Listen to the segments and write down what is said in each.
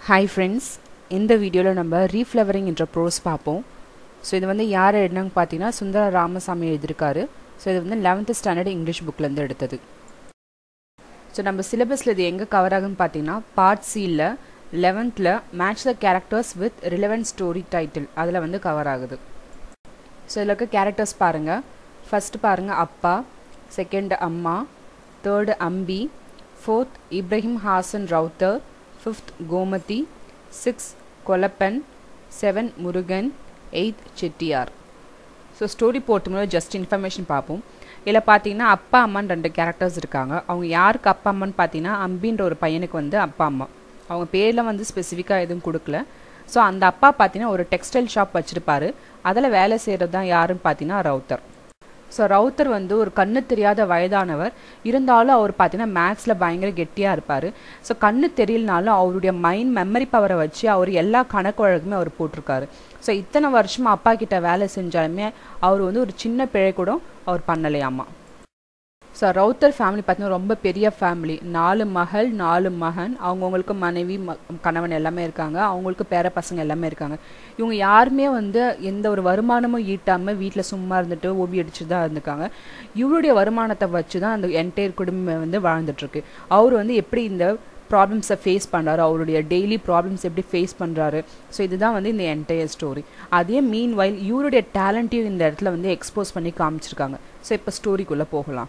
hi friends இந்த வீடியோவில் நம்ம ரீஃப்ளவரிங் என்ற ப்ரோஸ் பார்ப்போம் ஸோ இது வந்து யார் எழுதினாங்க பார்த்தீங்கன்னா சுந்தர ராமசாமி எழுதியிருக்காரு ஸோ இது வந்து லெவன்த்து ஸ்டாண்டர்ட் இங்கிலீஷ் புக்லேருந்து எடுத்தது ஸோ நம்ம சிலபஸில் இது எங்கே கவர் ஆகுன்னு பார்த்தீங்கன்னா பார்ட் சியில் லெவன்த்தில் match the characters with relevant story title அதில் வந்து கவர் ஆகுது ஸோ இதில் இருக்க கேரக்டர்ஸ் பாருங்கள் ஃபஸ்ட்டு பாருங்கள் அப்பா செகண்ட் அம்மா third Ambi fourth Ibrahim Hassan Rowther fifth Gomathi six Kolappan seven Murugan eight Chettiar so story போட்டு ஜஸ்ட் இன்ஃபர்மேஷன் பார்ப்போம் இதில் பார்த்தீங்கன்னா அப்பா அம்மான்னு ரெண்டு கேரக்டர்ஸ் இருக்காங்க அவங்க யாருக்கு அப்பா அம்மான்னு பார்த்தீங்கன்னா அம்பின்ற ஒரு பையனுக்கு வந்து அப்பா அம்மா அவங்க பேரில் வந்து ஸ்பெசிஃபிக்காக எதுவும் கொடுக்கல ஸோ அந்த அப்பா பார்த்தீங்கன்னா ஒரு டெக்ஸ்டைல் ஷாப் வச்சுருப்பாரு அதில் வேலை செய்கிறது தான் யாருன்னு பார்த்தீங்கன்னா ரவுத்தர் ஸோ ரவுத்தர் வந்து ஒரு கண்ணு தெரியாத வயதானவர் இருந்தாலும் அவர் பார்த்தீங்கன்னா மேக்ஸில் பயங்கர கெட்டியாக இருப்பார் ஸோ கண்ணு தெரியலனாலும் அவருடைய மைண்ட் மெமரி பவரை வச்சு அவர் எல்லா கணக்கு வழக்குமே அவர் போட்டிருக்காரு ஸோ இத்தனை வருஷமாக அப்பா கிட்ட வேலை செஞ்சாலுமே அவர் வந்து ஒரு சின்ன பிழை கூட அவர் பண்ணலையாமா ஸோ ரவுத்தர் ஃபேமிலி பார்த்தீங்கன்னா ரொம்ப பெரிய ஃபேமிலி நாலு மகள் நாலு மகன் அவங்கவுங்களுக்கு மனைவி ம கணவன் எல்லாமே இருக்காங்க அவங்களுக்கு பேர பசங்க எல்லாமே இருக்காங்க இவங்க யாருமே வந்து எந்த ஒரு வருமானமும் ஈட்டாமல் வீட்டில் சும்மா இருந்துட்டு ஓபி அடிச்சு தான் இருந்திருக்காங்க இவருடைய வருமானத்தை வச்சு தான் அந்த என்டையர் குடும்பம் வந்து வாழ்ந்துட்டுருக்கு அவர் வந்து எப்படி இந்த ப்ராப்ளம்ஸை ஃபேஸ் பண்ணுறாரு அவருடைய டெய்லி ப்ராப்ளம்ஸ் எப்படி ஃபேஸ் பண்ணுறாரு ஸோ இதுதான் வந்து இந்த என்டையர் ஸ்டோரி அதே மீன் வைல் இவருடைய டேலண்ட்டையும் இந்த இடத்துல வந்து எக்ஸ்போஸ் பண்ணி காமிச்சிருக்காங்க ஸோ இப்போ ஸ்டோரிக்குள்ளே போகலாம்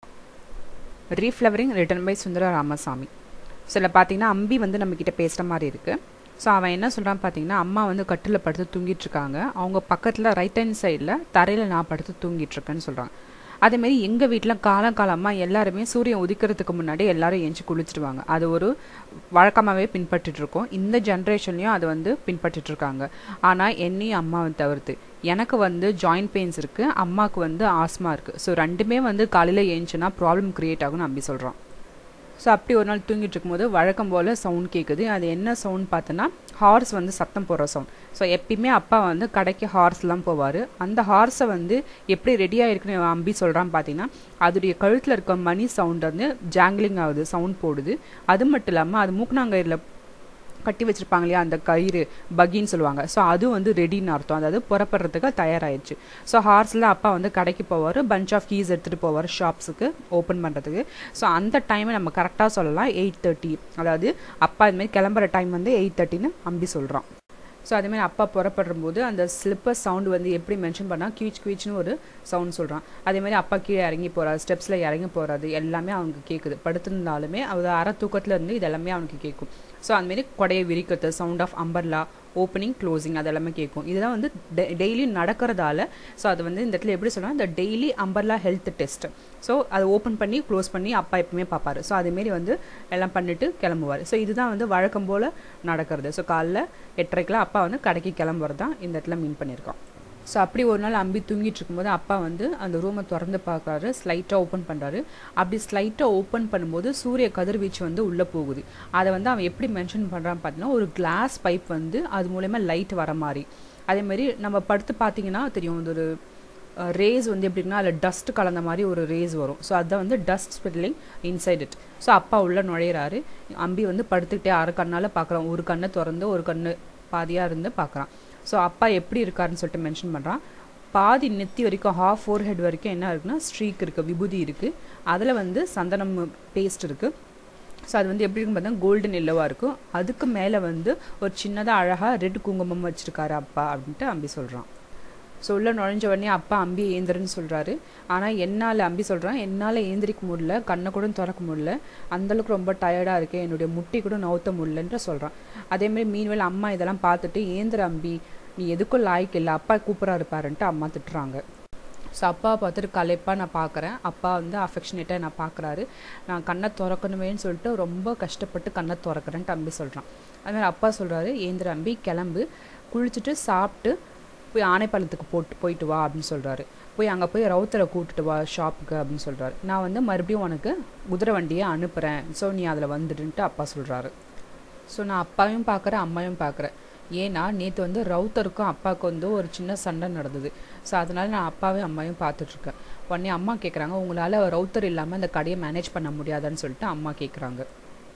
reflowering written by Sundara Ramasamy so இதில் பார்த்தீங்கன்னா அம்பி வந்து நம்மக்கிட்ட பேசுகிற மாதிரி இருக்குது ஸோ அவன் என்ன சொல்கிறான் பார்த்தீங்கன்னா அம்மா வந்து கட்டில் படுத்து தூங்கிட்டு இருக்காங்க அவங்க பக்கத்தில் ரைட் ஹேண்ட் சைடில் தரையில் நான் படுத்து தூங்கிட்டு இருக்கேன்னு சொல்கிறாங்க அதேமாரி எங்கள் வீட்டில் காலம் காலமாக எல்லாருமே சூரியன் உதிக்கிறதுக்கு முன்னாடி எல்லாரும் ஏஞ்சி குளிச்சிடுவாங்க அது ஒரு வழக்கமாகவே பின்பற்றிட்டு இருக்கோம் இந்த ஜென்ரேஷன்லேயும் அது வந்து பின்பற்றிட்டு இருக்காங்க ஆனால் என்னையும் அம்மாவை தவிர்த்து எனக்கு வந்து ஜாயிண்ட் பெயின்ஸ் இருக்குது அம்மாவுக்கு வந்து ஆஸ்மா இருக்குது ஸோ ரெண்டுமே வந்து காலையில் ஏஞ்சுன்னா ப்ராப்ளம் க்ரியேட் ஆகும்னு நம்பி சொல்கிறான் ஸோ அப்படி ஒரு நாள் தூங்கிட்டு இருக்கும்போது வழக்கம் போல் சவுண்ட் கேட்குது அது என்ன சவுண்ட் பார்த்தோன்னா ஹார்ஸ் வந்து சத்தம் போடுற சவுண்ட் ஸோ எப்பயுமே அப்பா வந்து கடைக்கு ஹார்ஸ்லாம் போவார் அந்த ஹார்ஸை வந்து எப்படி ரெடியாக இருக்குன்னு அம்பி சொல்கிறான்னு பார்த்தீங்கன்னா அதோடைய கழுத்தில் இருக்க மணி சவுண்ட் வந்து ஜாங்கிலிங் ஆகுது சவுண்ட் போடுது அது மட்டும் இல்லாமல் அது மூக்கணாங்கயிறில் கட்டி வச்சுருப்பாங்க இல்லையா அந்த கயிறு பகின்னு சொல்லுவாங்க ஸோ அது வந்து ரெடின்னு அர்த்தம் அதாவது புறப்படுறதுக்கு தயாராகிடுச்சு ஸோ ஹார்ஸில் அப்பா வந்து கடைக்கு போவார் பஞ்ச் ஆஃப் கீஸ் எடுத்துகிட்டு போவார் ஷாப்ஸுக்கு ஓப்பன் பண்ணுறதுக்கு ஸோ அந்த டைமை நம்ம கரெக்டாக சொல்லலாம் எயிட் தேர்ட்டி அதாவது அப்பா இதுமாதிரி கிளம்புற டைம் வந்து எயிட் தேர்ட்டின்னு அம்பி சொல்கிறான் ஸோ அதேமாதிரி அப்பா புறப்படும் போது அந்த ஸ்லிப்பர் சவுண்டு வந்து எப்படி மென்ஷன் பண்ணால் குவீச் குவீச்னு ஒரு சவுண்ட் சொல்கிறான் அதேமாதிரி அப்பா கீழே இறங்கி போகிறாரு ஸ்டெப்ஸில் இறங்கி போகிறது எல்லாமே அவனுக்கு கேட்குது படுத்திருந்தாலுமே அவர் அரை தூக்கத்தில் இருந்து இது எல்லாமே அவனுக்கு கேட்கும் ஸோ அதுமாரி கொடையை விரிக்கிறது sound of umbrella opening closing அது எல்லாமே கேட்கும் இதெல்லாம் வந்து டெய்லி நடக்கிறதால ஸோ அது வந்து இந்த இடத்துல எப்படி சொல்லலாம் இந்த daily umbrella health test so அதை ஓப்பன் பண்ணி க்ளோஸ் பண்ணி அப்பா எப்பவுமே பார்ப்பாரு ஸோ அதேமாரி வந்து எல்லாம் பண்ணிட்டு கிளம்புவார் ஸோ இதுதான் வந்து வழக்கம் போல் நடக்கிறது ஸோ காலைல எட்டரைக்கெலாம் அப்பா வந்து கடைக்கு கிளம்புறது தான் இந்த இடத்துல மீன் பண்ணியிருக்கோம் ஸோ அப்படி ஒரு நாள் அம்பி தூங்கிட்டு இருக்கும்போது அப்பா வந்து அந்த ரூமை திறந்து பார்க்குறாரு ஸ்லைட்டாக ஓப்பன் பண்ணுறாரு அப்படி ஸ்லைட்டாக ஓப்பன் பண்ணும்போது சூரிய கதிர்வீச்சு வந்து உள்ளே போகுது அதை வந்து அவன் எப்படி மென்ஷன் பண்ணுறான்னு பார்த்தீங்கன்னா ஒரு கிளாஸ் பைப் வந்து அது மூலயமா லைட் வர மாதிரி அதேமாரி நம்ம படுத்து பார்த்தீங்கன்னா தெரியும் இது ஒரு ரேஸ் வந்து எப்படின்னா அதில் டஸ்ட் கலந்த மாதிரி ஒரு ரேஸ் வரும் ஸோ அதுதான் வந்து dust spitting inside it so அப்பா உள்ளே நுழையிறாரு அம்பி வந்து படுத்துக்கிட்டே அரை கண்ணால் பார்க்குறான் ஒரு கண்ணை திறந்து ஒரு கண்ணு பாதியாக இருந்து பார்க்குறான் ஸோ அப்பா எப்படி இருக்காருன்னு சொல்லிட்டு மென்ஷன் பண்ணுறான் பாதி நெத்தி வரைக்கும் ஹாஃப் ஃபோர் ஹெட் வரைக்கும் என்ன இருக்குன்னா ஸ்ட்ரீக் இருக்குது விபூதி இருக்குது அதில் வந்து சந்தனம் பேஸ்ட் இருக்குது ஸோ அது வந்து எப்படி இருக்கும் பார்த்தா கோல்டன் எல்லோவாக இருக்கும் அதுக்கு மேலே வந்து ஒரு சின்னதாக அழகாக ரெட் குங்குமம் வச்சுருக்காரு அப்பா அப்படின்ட்டு அம்பி சொல்கிறான் ஸோ உள்ளே நுழைஞ்ச உடனே அப்பா அம்பி ஏந்திரன்னு சொல்கிறாரு ஆனால் என்னால் அம்பி சொல்கிறான் என்னால் ஏந்திரிக்க முடியல கண்ணை கூட திறக்க முடியல அந்தளவுக்கு ரொம்ப டயர்டாக இருக்குது என்னுடைய முட்டி கூட நவுத்த முடியலன்ற சொல்கிறான் அதேமாதிரி மீன்வேல் அம்மா இதெல்லாம் பார்த்துட்டு ஏந்திர அம்பி நீ எதுக்கும் லாய்க்கு இல்லை அப்பா கூப்பிட்றாரு பாருன்ட்டு அம்மா திட்டுறாங்க ஸோ அப்பா பார்த்துட்டு கலைப்பாக நான் பார்க்குறேன் அப்பா வந்து அஃபெக்ஷனேட்டாக நான் பார்க்குறாரு நான் கண்ணை திறக்கணுமேன்னு சொல்லிட்டு ரொம்ப கஷ்டப்பட்டு கண்ணை திறக்கிறேன்ட்டு அம்பி சொல்கிறான் அதுமாதிரி அப்பா சொல்கிறாரு ஏந்திர அம்பி கிளம்பு குளிச்சுட்டு சாப்பிட்டு போய் ஆனைப்பாலத்துக்கு போட்டு போயிட்டு வா அப்படின்னு சொல்கிறாரு போய் அங்கே போய் ரவுத்தரை கூப்பிட்டு வா ஷாப்புக்கு அப்படின்னு சொல்கிறாரு நான் வந்து மறுபடியும் உனக்கு குதிரை வண்டியை அனுப்புகிறேன் ஸோ நீ அதில் வந்துடுன்ட்டு அப்பா சொல்கிறாரு ஸோ நான் அப்பாவையும் பார்க்குறேன் அம்மாவையும் பார்க்குறேன் ஏன்னா நேற்று வந்து ரவுத்தருக்கும் அப்பாவுக்கு வந்து ஒரு சின்ன சண்டை நடந்தது ஸோ அதனால் நான் அப்பாவையும் அம்மாவையும் பார்த்துட்ருக்கேன் உடனே அம்மா கேட்குறாங்க உங்களால் ரவுத்தர் இல்லாமல் அந்த கடையை மேனேஜ் பண்ண முடியாதான்னு சொல்லிட்டு அம்மா கேட்குறாங்க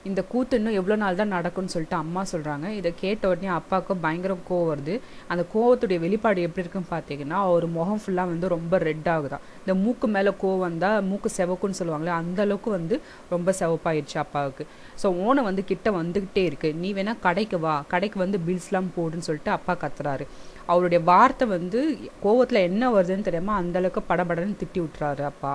இந்த கூத்து இன்னும் எவ்வளோ நாள் தான் நடக்கும்னு சொல்லிட்டு அம்மா சொல்கிறாங்க இதை கேட்ட உடனே அப்பாவுக்கு பயங்கர கோவம் வருது அந்த கோவத்துடைய வெளிப்பாடு எப்படி இருக்குன்னு பார்த்தீங்கன்னா ஒரு முகம் ஃபுல்லாக வந்து ரொம்ப ரெட் ஆகுதான் இந்த மூக்கு மேலே கோவம் வந்தால் மூக்கு செவக்குன்னு சொல்லுவாங்களே அந்த அளவுக்கு வந்து ரொம்ப செவப்பாயிடுச்சு அப்பாவுக்கு ஸோ ஓனம் வந்து கிட்ட வந்துக்கிட்டே இருக்கு நீ வேணா கடைக்கு வா கடைக்கு வந்து பில்ஸ்லாம் போடுன்னு சொல்லிட்டு அப்பா கத்துறாரு அவருடைய வார்த்தை வந்து கோவத்தில் என்ன வருதுன்னு தெரியாமல் அந்தளவுக்கு படபடன்னு திட்டி விட்டுறாரு அப்பா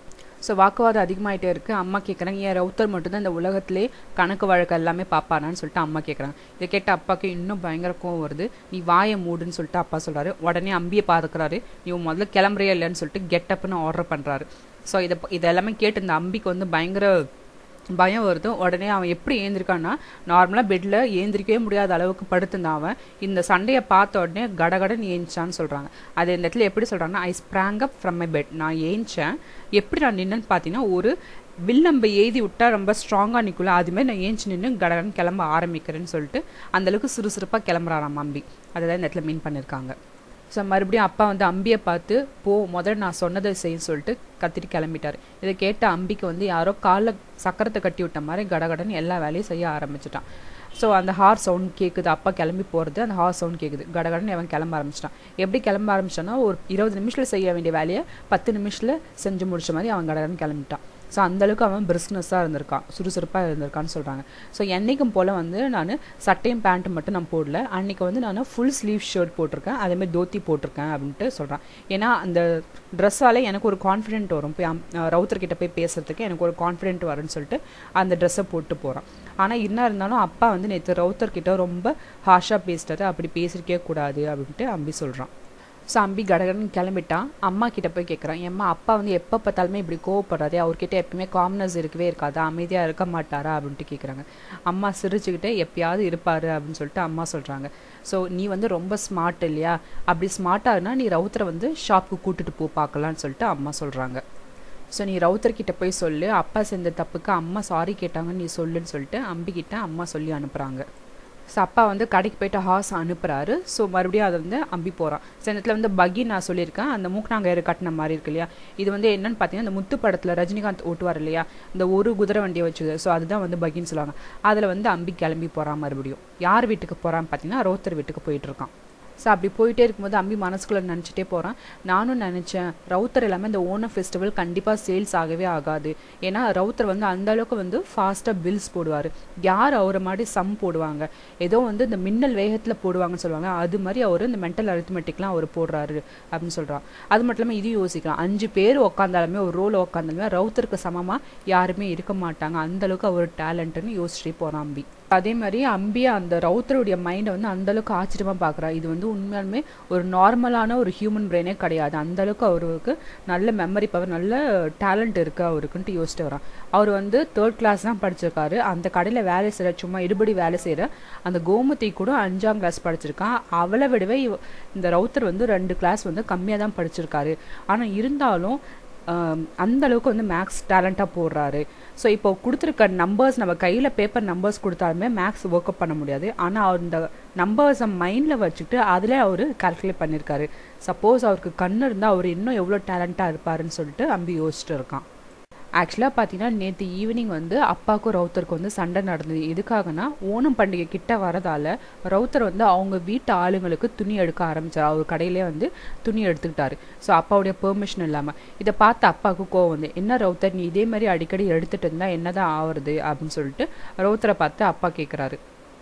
ஸோ வாக்குவாதம் அதிகமாகிட்டே இருக்குது அம்மா கேட்குறாங்க ஏன் ரவுத்தர் மட்டும்தான் இந்த உலகத்திலே கணக்கு வழக்கு எல்லாமே பார்ப்பானான்னு சொல்லிட்டு அம்மா கேட்குறாங்க இதை கேட்ட அப்பாவுக்கு இன்னும் பயங்கர கோவம் வருது நீ வாயை மூடுன்னு சொல்லிட்டு அப்பா சொல்கிறாரு உடனே அம்பியை பார்த்துக்கிறாரு நீ முதல்ல கிளம்புறியா இல்லைன்னு சொல்லிட்டு கெட்டப்னு ஆர்டர் பண்ணுறாரு ஸோ இதை இது எல்லாமே கேட்டு இந்த அம்பிக்கு வந்து பயங்கர பயம் வருது உடனே அவன் எப்படி ஏந்திருக்கான்னா நார்மலாக பெட்டில் ஏந்திரிக்கவே முடியாத அளவுக்கு படுத்திருந்தான் அவன் இந்த சண்டையை பார்த்த உடனே கடகடன்னு ஏஞ்சான்னு சொல்கிறாங்க அது இந்த இடத்துல எப்படி சொல்கிறாங்கன்னா I sprang up from my bed நான் ஏஞ்சேன் எப்படி நான் நின்னுன்னு பார்த்தீங்கன்னா ஒரு வில் நம்ம எழுதி விட்டா ரொம்ப ஸ்ட்ராங்காக நிற்கல அதுமாதிரி நான் ஏஞ்சி நின்று கடகடன் கிளம்ப ஆரம்பிக்கிறேன்னு சொல்லிட்டு அந்தளவுக்கு சுறுசுறுப்பாக கிளம்புறாராம் அம்பி அதை தான் இந்த இடத்துல மீன் பண்ணியிருக்காங்க ஸோ மறுபடியும் அப்பா வந்து அம்பியை பார்த்து போ முதல்ல நான் சொன்னதை செய்ய சொல்லிட்டு கத்திட்டு கிளம்பிட்டார் இதை கேட்ட அம்பிக்கு வந்து யாரோ காலில் சக்கரத்தை கட்டி விட்ட மாதிரி கடகடன்னு எல்லா வேலையும் செய்ய ஆரம்பிச்சிட்டான் ஸோ அந்த ஹார் சவுண்ட் கேட்குது அப்பா கிளம்பி போகிறது அந்த ஹார் சவுண்ட் கேட்குது கடகடன்னு அவன் கிளம்ப ஆரம்பிச்சிட்டான் எப்படி கிளம்ப ஆரம்பிச்சான்னா ஒரு இருபது நிமிஷத்தில் செய்ய வேண்டிய வேலையை பத்து நிமிஷத்தில் செஞ்சு முடிச்ச மாதிரி அவன் கடகடன்னு கிளம்பிட்டான் ஸோ அந்தளவுக்கு அவன் பிரிஸ்னஸாக இருந்திருக்கான் சுறுசுறுப்பாக இருந்திருக்கான்னு சொல்கிறாங்க ஸோ என்றைக்கும் போல் வந்து நான் சட்டையும் பேண்ட்டும் மட்டும் நான் போடல அன்றைக்கி வந்து நான் ஃபுல் ஸ்லீவ் ஷர்ட் போட்டிருக்கேன் அதேமாதிரி தோத்தி போட்டிருக்கேன் அப்படின்ட்டு சொல்கிறான் ஏன்னா அந்த ட்ரெஸ்ஸால் எனக்கு ஒரு கான்ஃபிடென்ட் வரும் போய் ரவுத்தர்கிட்ட போய் பேசுகிறதுக்கு எனக்கு ஒரு கான்ஃபிடென்ட் வரும்னு சொல்லிட்டு அந்த ட்ரெஸ்ஸை போட்டு போகிறான் ஆனால் என்ன இருந்தாலும் அப்பா வந்து நேற்று ரவுத்தர்கிட்ட ரொம்ப ஹாஷாக பேசிட்டாரு அப்படி பேசியிருக்கே கூடாது அப்படின்ட்டு அம்பி சொல்கிறான் ஸோ அம்பி கடகடன் கிளம்பிட்டான் அம்மா கிட்ட போய் கேட்குறான் ஏம்மா அப்பா வந்து எப்போ பார்த்தாலுமே இப்படி கோவப்படுறாரு அவர்கிட்ட எப்பயுமே காம்னஸ் இருக்கவே இருக்காது அமைதியாக இருக்க மாட்டாரா அப்படின்ட்டு கேட்குறாங்க அம்மா சிரிச்சுக்கிட்டே எப்பயாவது இருப்பார் அப்படின்னு சொல்லிட்டு அம்மா சொல்கிறாங்க ஸோ நீ வந்து ரொம்ப ஸ்மார்ட் இல்லையா அப்படி ஸ்மார்ட்டாக இருந்தால் நீ ரவுத்தரை வந்து ஷாப்புக்கு கூட்டிட்டு போ பார்க்கலான்னு சொல்லிட்டு அம்மா சொல்கிறாங்க ஸோ நீ ரவுத்தர்கிட்ட போய் சொல்லு அப்பா செஞ்ச தப்புக்கு அம்மா சாரி கேட்டாங்கன்னு நீ சொல்லுன்னு சொல்லிட்டு அம்பிக்கிட்ட அம்மா சொல்லி அனுப்புகிறாங்க ஸோ அப்பா வந்து கடைக்கு போயிட்டு ஹார்ஸ் அனுப்புகிறாரு ஸோ மறுபடியும் அதை வந்து அம்பி போகிறான் ஸோ இந்த இடத்துல வந்து பகி நான் சொல்லியிருக்கேன் அந்த மூக்கனாங்கயிறு கட்டின மாதிரி இருக்கு இல்லையா இது வந்து என்னன்னு பார்த்தீங்கன்னா இந்த முத்து படத்தில் ரஜினிகாந்த் ஓட்டுவார் இல்லையா இந்த ஒரு குதிரை வண்டியை வச்சுது ஸோ அதுதான் வந்து பகின்னு சொல்லுவாங்க அதில் வந்து அம்பி கிளம்பி போகிறான் மறுபடியும் யார் வீட்டுக்கு போகிறான்னு பார்த்தீங்கன்னா ரோத்தர் வீட்டுக்கு போயிட்டு இருக்கான் ஸோ அப்படி போயிட்டே இருக்கும்போது அம்பி மனசுக்குள்ளே நினச்சிட்டே போகிறான் நானும் நினச்சேன் ரவுத்தர் எல்லாமே இந்த ஓணம் ஃபெஸ்டிவல் கண்டிப்பாக சேல்ஸ் ஆகவே ஆகாது ஏன்னா ரவுத்தர் வந்து அந்த அளவுக்கு வந்து ஃபாஸ்ட்டாக பில்ஸ் போடுவார் யார் அவரை மாதிரி சம் போடுவாங்க ஏதோ வந்து இந்த மின்னல் வேகத்தில் போடுவாங்கன்னு சொல்லுவாங்க அது மாதிரி அவர் இந்த மென்டல் அரித்மெட்டிக்லாம் அவர் போடுறாரு அப்படின்னு சொல்கிறான் அது மட்டும் இல்லாமல் இதையும் யோசிக்கலாம் அஞ்சு பேர் உட்காந்தாலுமே ஒரு ரோல் உட்காந்தாலுமே ரவுத்தருக்கு சமமாக யாருமே இருக்க மாட்டாங்க அந்த அளவுக்கு அவர் டேலண்ட்டுன்னு யோசிச்சுட்டே போகிறான் அம்பி அதே மாதிரி அம்பி அந்த ரவுத்தருடைய மைண்டை வந்து அந்த அளவுக்கு ஆச்சரியமாக பார்க்குறா இது வந்து உண்மையாலுமே ஒரு நார்மலான ஒரு ஹியூமன் பிரெயினே கிடையாது அந்த அளவுக்கு அவருக்கு நல்ல மெமரி பவர் நல்ல டேலண்ட் இருக்குது அவருக்குன்ட்டு யோசிச்சுட்டு வரான் அவர் வந்து தேர்ட் கிளாஸ் தான் படிச்சிருக்காரு அந்த கடையில் வேலை செய்கிற சும்மா இடுபடி வேலை செய்கிற அந்த கோமதி கூட அஞ்சாம் கிளாஸ் படிச்சிருக்கான் அவளை விடவே இந்த ரவுத்தர் வந்து ரெண்டு கிளாஸ் வந்து கம்மியாக தான் படிச்சிருக்காரு ஆனால் இருந்தாலும் அந்த அளவுக்கு வந்து மேக்ஸ் டேலண்ட்டாக போடுறாரு ஸோ இப்போ கொடுத்துருக்க நம்பர்ஸ் நம்ம கையில் பேப்பர் நம்பர்ஸ் கொடுத்தாலுமே மேக்ஸ் ஒர்க் அப் பண்ண முடியாது ஆனால் அவர் இந்த நம்பர்ஸை மைண்டில் வச்சுக்கிட்டு அதிலே அவர் கால்குலேட் பண்ணியிருக்காரு சப்போஸ் அவருக்கு கண்ணு இருந்தால் அவர் இன்னும் எவ்வளோ டேலண்ட்டாக இருப்பாருன்னு சொல்லிட்டு அம்பி யோசிச்சுட்டு இருக்கான் ஆக்சுவலாக பார்த்தீங்கன்னா நேற்று ஈவினிங் வந்து அப்பாவுக்கும் ரவுத்தருக்கும் வந்து சண்டை நடந்தது எதுக்காகனா ஓணம் பண்டிகை கிட்ட வரதால ரவுத்தர் வந்து அவங்க வீட்டு ஆளுங்களுக்கு துணி எடுக்க ஆரம்பிச்சார் அவர் கடையிலே வந்து துணி எடுத்துக்கிட்டாரு ஸோ அப்பாவுடைய பெர்மிஷன் இல்லாமல் இதை பார்த்து அப்பாவுக்கு கோவம் வந்து என்ன ரவுத்தர் நீ இதே மாதிரி அடிக்கடி எடுத்துகிட்டு இருந்தால் என்னதான் ஆகுறது அப்படின்னு சொல்லிட்டு ரவுத்தரை பார்த்து அப்பா கேட்குறாரு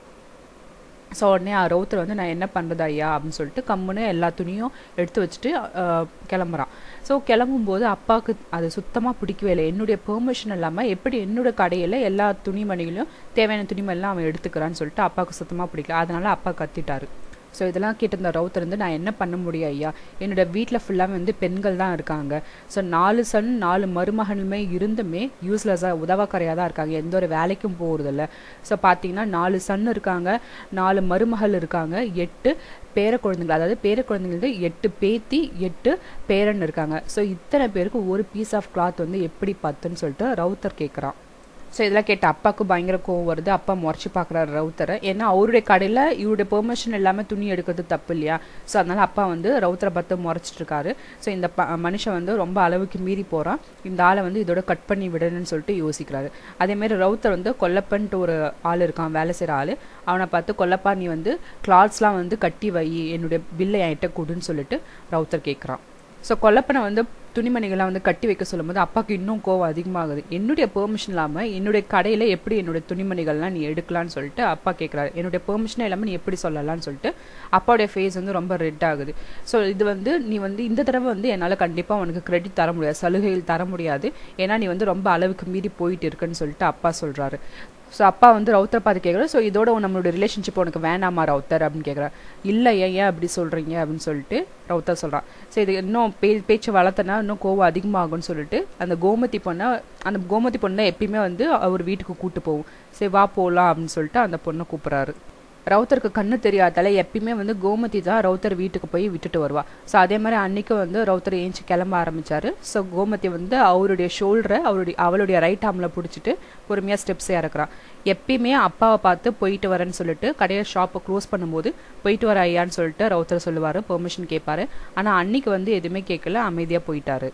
ஸோ உடனே ரவுத்தர் வந்து நான் என்ன பண்ணுறது ஐயா அப்படின்னு சொல்லிட்டு கம்முன்னு எல்லா துணியும் எடுத்து வச்சுட்டு கிளம்புறான் ஸோ கிளம்பும்போது அப்பாவுக்கு அது சுத்தமாக பிடிக்கவே இல்லை என்னுடைய பெர்மிஷன் இல்லாமல் எப்படி என்னோட கடையில் எல்லா துணிமணிகளையும் தேவையான துணிமணிலாம் அவன் எடுத்துக்கிறான்னு சொல்லிட்டு அப்பாவுக்கு சுத்தமாக பிடிக்கல அதனால அப்பா கத்திட்டாரு ஸோ இதெல்லாம் கேட்டிருந்த ரவுத்தர் வந்து நான் என்ன பண்ண முடியும் ஐயா என்னோட வீட்டில் ஃபுல்லாகவே வந்து பெண்கள் தான் இருக்காங்க ஸோ நாலு சன் நாலு மருமகனுமே இருந்துமே யூஸ்லெஸ்ஸாக உதவக்கரையாக தான் இருக்காங்க எந்த ஒரு வேலைக்கும் போகிறதில்ல ஸோ பார்த்தீங்கன்னா நாலு சன் இருக்காங்க நாலு மருமகள் இருக்காங்க எட்டு பேர குழந்தைகள் அதாவது பேர குழந்தைங்களுக்கு எட்டு பேத்தி எட்டு பேரன் இருக்காங்க ஸோ இத்தனை பேருக்கு ஒரு பீஸ் ஆஃப் கிளாத் வந்து எப்படி பத்துன்னு சொல்லிட்டு ரவுத்தர் கேட்குறான் ஸோ இதெல்லாம் கேட்ட அப்பாவுக்கு பயங்கர கோவம் வருது அப்பா முறைச்சி பார்க்குறாரு ரவுத்தரை ஏன்னா அவருடைய கடையில் இவருடைய பெர்மிஷன் இல்லாமல் துணி எடுக்கிறது தப்பு இல்லையா ஸோ அதனால் அப்பா வந்து ரவுத்தரை பார்த்து முறைச்சிட்டு இருக்காரு ஸோ இந்த ப மனுஷன் வந்து ரொம்ப அளவுக்கு மீறி போகிறான் இந்த ஆளை வந்து இதோட கட் பண்ணி விடணும்னு சொல்லிட்டு யோசிக்கிறாரு அதேமாரி ரவுத்தர் வந்து கொல்லப்பன்ட்டு ஒரு ஆள் இருக்கான் வேலை செய்கிற ஆள் அவனை பார்த்து கொல்லப்பா நீ வந்து கிளாத்ஸ்லாம் வந்து கட்டி வை என்னுடைய பில்லை என்கிட்ட கொடுன்னு சொல்லிட்டு ரவுத்தர் கேட்குறான் ஸோ கொல்லப்பனை வந்து துணிமணிகள்லாம் வந்து கட்டி வைக்க சொல்லும்போது அப்பாவுக்கு இன்னும் கோவம் அதிகமாகுது என்னுடைய பெர்மிஷன் இல்லாமல் என்னுடைய கடையில் எப்படி என்னுடைய துணிமணிகள்லாம் நீ எடுக்கலான்னு சொல்லிட்டு அப்பா கேட்குறாரு என்னுடைய பெர்மிஷனே இல்லாமல் நீ எப்படி சொல்லலாம்னு சொல்லிட்டு அப்பாவுடைய ஃபேஸ் வந்து ரொம்ப ரெட் ஆகுது ஸோ இது வந்து நீ வந்து இந்த தடவை வந்து என்னால் கண்டிப்பாக உனக்கு கிரெடிட் தர முடியாது சலுகைகள் தர முடியாது ஏன்னா நீ வந்து ரொம்ப அளவுக்கு மீறி போயிட்டு இருக்குன்னு சொல்லிட்டு அப்பா சொல்கிறாரு ஸோ அப்பா வந்து ரவுத்தரை பார்த்து கேட்குறாரு ஸோ இதோட நம்மளுடைய ரிலேஷன்ஷிப் உனக்கு வேணாமா ரவுத்தர் அப்படின்னு கேட்குறாரு இல்லை ஏன் ஏன் அப்படி சொல்கிறீங்க அப்படின்னு சொல்லிட்டு ரவுத்தர் சொல்கிறான் ஸோ இது இன்னும் பே பேச்சு வளர்த்தனா இன்னும் கோவம் அதிகமாகும்னு சொல்லிட்டு அந்த கோமதி பொண்ணை அந்த கோமதி பொண்ணை எப்பயுமே வந்து அவர் வீட்டுக்கு கூட்டு போகும் சரி வா போகலாம் அப்படின்னு சொல்லிட்டு அந்த பொண்ணை கூப்பிட்றாரு ரவுத்தருக்கு கண்ணு தெரியாதால எப்பயுமே வந்து கோமதி தான் ரவுத்தர் வீட்டுக்கு போய் விட்டுட்டு வருவா ஸோ அதே மாதிரி அன்னைக்கு வந்து ரவுத்தர் ஏஞ்சி கிளம்ப ஆரம்பிச்சாரு ஸோ கோமதி வந்து அவருடைய ஷோல்டரை அவருடைய அவளுடைய ரைட் ஆர்மில் பிடிச்சிட்டு பொறுமையாக ஸ்டெப்ஸ் இறக்குறான் எப்பயுமே அப்பாவை பார்த்து போயிட்டு வரேன்னு சொல்லிட்டு கடையை ஷாப்பை க்ளோஸ் பண்ணும்போது போயிட்டு வர ஐயான்னு சொல்லிட்டு ரவுத்தர் சொல்லுவார் பெர்மிஷன் கேட்பாரு ஆனால் அன்னைக்கு வந்து எதுவுமே கேட்கல அமைதியாக போயிட்டாரு